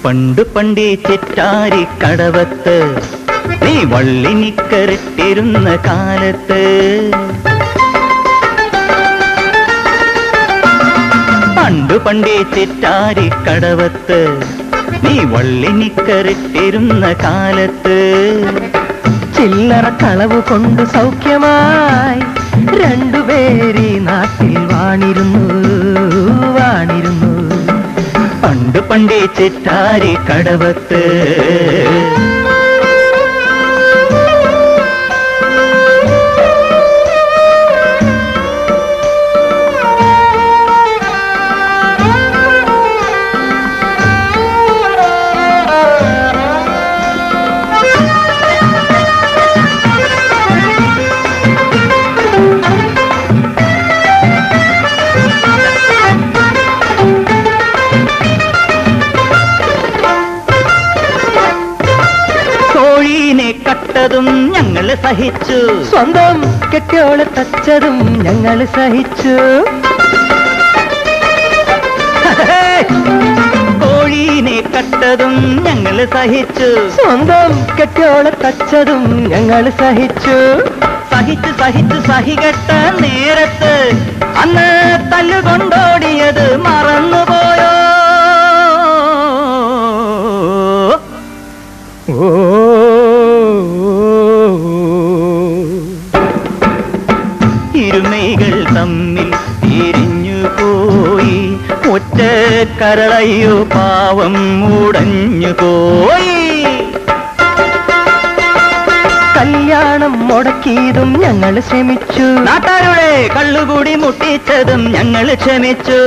പണ്ട് പണ്ടേ ചിറ്റാരി കടവത്ത് നീ വള്ളിനിക്കറിട്ടിരുന്ന കാലത്ത് പണ്ട് പണ്ടേ ചിറ്റാരി കടവത്ത് നീ വള്ളിനിക്കറിട്ടിരുന്ന കാലത്ത് ചില്ലറ കളവ് കൊണ്ട് സൗഖ്യമായി രണ്ടുപേരി നാട്ടിൽ വാണിരുന്നു വാണിരുന്നു പണ്ട് പണ്ടേ ചിറ്റാരി കടവത്ത് കോഴീനെ കട്ടതും ഞങ്ങൾ സഹിച്ചു സ്വന്തം കെട്ടിയോളെ തച്ചതും ഞങ്ങൾ സഹിച്ചു കോഴീനെ കട്ടതും ഞങ്ങൾ സഹിച്ചു സ്വന്തം കെട്ടിയോളെ തച്ചതും ഞങ്ങൾ സഹിച്ചു സഹിച്ചു സഹിച്ചു സഹികെട്ട നേരത്ത് അന്ന് തല്ലുകൊണ്ടോടിയത് മറന്നുപോയോ ഓ ഇരുമൈകൾ തമ്മിൽ തിരിഞ്ഞു പോയി ഒറ്റ കരളയ്യോ പാവം മുടഞ്ഞു പോയി കല്യാണം മുടക്കിയതും ഞങ്ങൾ ശ്രമിച്ചു നാട്ടാരുടെ കള്ളുകൂടി മുട്ടിച്ചതും ഞങ്ങൾ ക്ഷമിച്ചു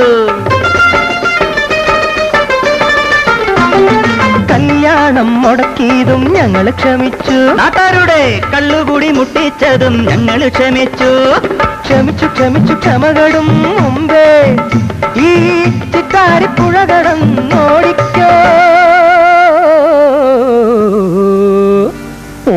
കല്യാണം മുടക്കിയതും ഞങ്ങൾ ക്ഷമിച്ചു നാട്ടാരുടെ കള്ളുകൂടി മുട്ടിച്ചതും ഞങ്ങൾ ക്ഷമിച്ചു ക്ഷമിച്ചു ക്ഷമിച്ചു ക്ഷമകളും മുമ്പേ ഈ ചിക്കാരിപ്പുഴ കടന്നോടിക്കോ ഓ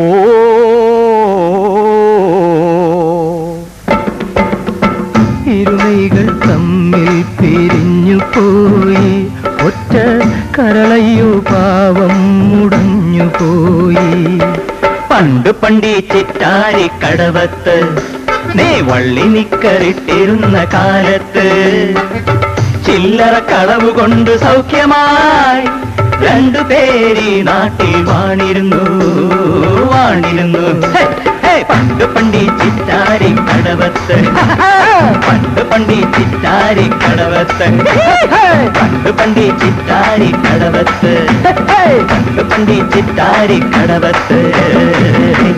ഇരുമൈകൾ തമ്മിൽ പിരിഞ്ഞു പോയി ഒറ്റ കരളയ്യോ പാവം മുടഞ്ഞു പോയി പണ്ട് പണ്ടീ ചിറ്റാരി കടവത്ത് നീ വള്ളി നിക്കറിട്ടിരുന്ന കാലത്ത് ചില്ലറ കളവ് കൊണ്ട് സൗഖ്യമായി രണ്ടു പേരി നാട്ടിൽ വാണിരുന്നു വാണിരുന്നു ഹേ, ഹേ, പണ്ട് പണ്ടീ ചിറ്റാരി കടവത്ത് പണ്ട് പണ്ടീ ചിറ്റാരി കടവത്ത് പണ്ട് പണ്ടീ ചിറ്റാരി കടവത്ത് പണ്ട് പണ്ടീ ചിറ്റാരി കടവത്ത്